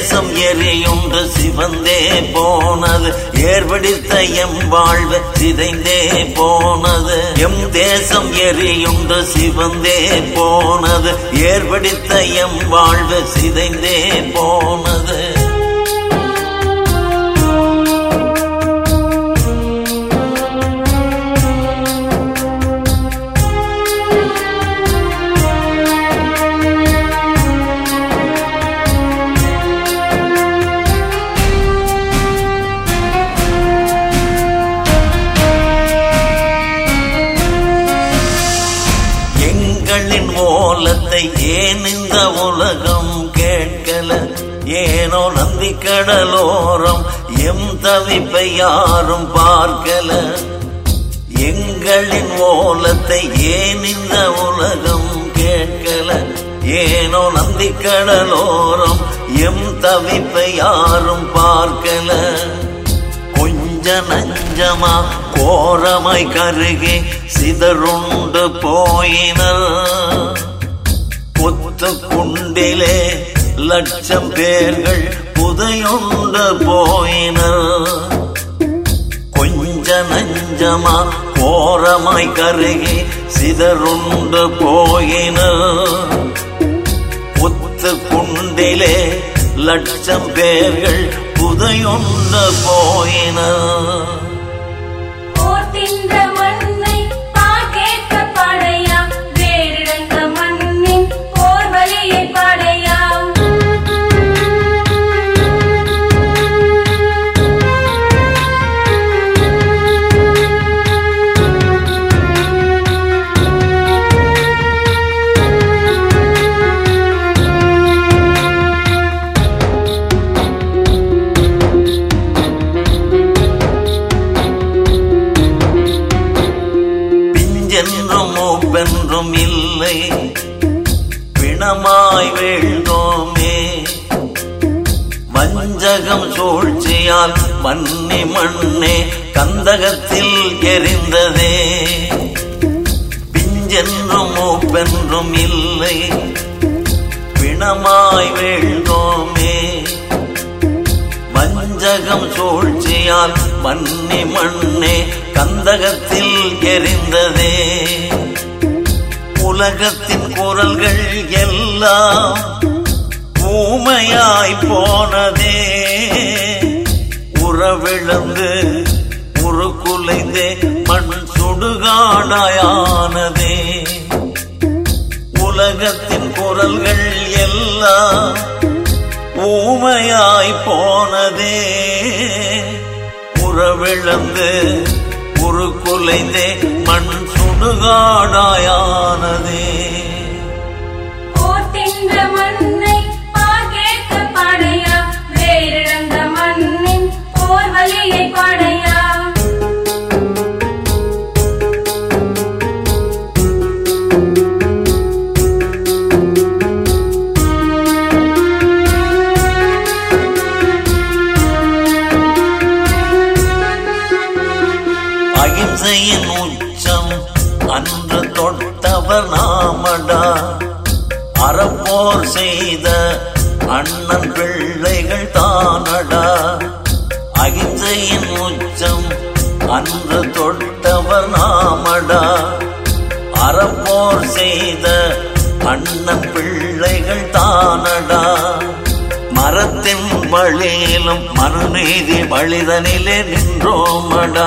தேசம் எரியுண்டு சிவந்தே போனது ஏர்பிடித்த எம் வாழ்வு சிதைந்தே போனது எம் தேசம் எரியுண்டு சிவந்தே போனது ஏர்பிடித்த எம் வாழ்வு சிதைந்தே போனது எங்களின் ஓலத்தை ஏன் இந்த உலகம் கேட்கல ஏனோ நந்தி கடலோரம் எம் தவிப்பை யாரும் பார்க்கல எங்களின் ஓலத்தை ஏன் இந்த உலகம் கேட்கல ஏனோ நந்தி கடலோரம் எம் தவிப்பை யாரும் பார்க்கல கொஞ்ச நஞ்சமா கோரமாய் கருகி சிதறுண்டு போயினர் கொத்து குண்டிலே லட்சம் பேர்கள் புதையுண்டு போயினர் கொஞ்ச நஞ்சமா கோரமாய் கருகி சிதறுண்டு போயினர் ஒத்து குண்டிலே லட்சம் பேர்கள் புதையுண்டு போயினர் போர்த்தின்ற மண்ணை பாக்கேற்க பாடையாம் வேறிடங்க மண்ணின் போர் வலியை பாடையாம் பிஞ்சென்றும் மூப்பென்றும் இல்லை பிணமாய் வீழ்ந்தோமே வஞ்சகம் சூழ்ச்சியால் மண்ணி மண்ணே கந்தகத்தில் எரிந்ததே பிஞ்சென்றும் மூப்பென்றும் இல்லை பிணமாய் வீழ்ந்தோமே வஞ்சகம் சூழ்ச்சியால் மண்ணி மண்ணே கந்தகத்தில் எரிந்ததே உலகத்தின் குரல்கள் எல்லாம் ஊமையாய் போனதே உறவிழந்து உருக்குலைந்தே மண் சுடுகாடாயானதே உலகத்தின் குரல்கள் எல்லாம் ஊமையாய் போனதே உறவிழந்து உருக்குலைந்தே மண் சுடுகாடாயானதே போர்த்தின்ற மண்ணை பாக்கேற்க பாடையாம் வேறிடங்க மண்ணின் போர் வலியை பாடையாம் அகிம்சையின் உச்சம் அன்று தொட்டவர் நாமடா அறப்போர் செய்த அண்ணன் பிள்ளைகள் தானடா அகிம்சையின் உச்சம் அன்று தொட்டவர் நாமடா அறப்போர் செய்த அண்ணன் பிள்ளைகள் தானடா மரத்தின் வழியிலும் மறுநீதி வழிதனிலே நின்றோமடா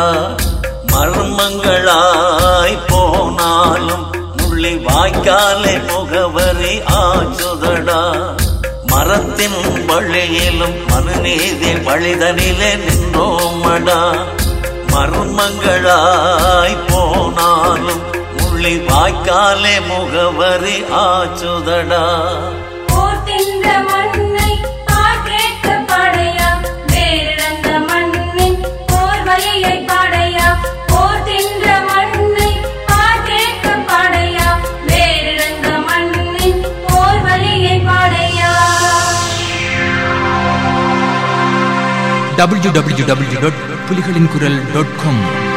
மர்மங்களாய் போனாலும் முள்ளி வாய்க்காலை முகவரி ஆச்சுதடா மரத்தின் வழியிலும் மனுநீதி வழிதனிலே நின்றோமடா மர்மங்களாய் போனாலும் முள்ளி வாய்க்காலே முகவரி ஆச்சுதடா போர்த்தின்ற மண்ணை பாக்கேற்க பாடையாம் வேறிடங்க மண்ணின் போர் வலியை பாடையாம் போர்த்தின்ற மண்ணை பாக்கேற்க பாடையாம் வேறிடங்க மண்ணின் போர் வலியை பாடையாம் www.புலிகளின் குரல் டாட் காம்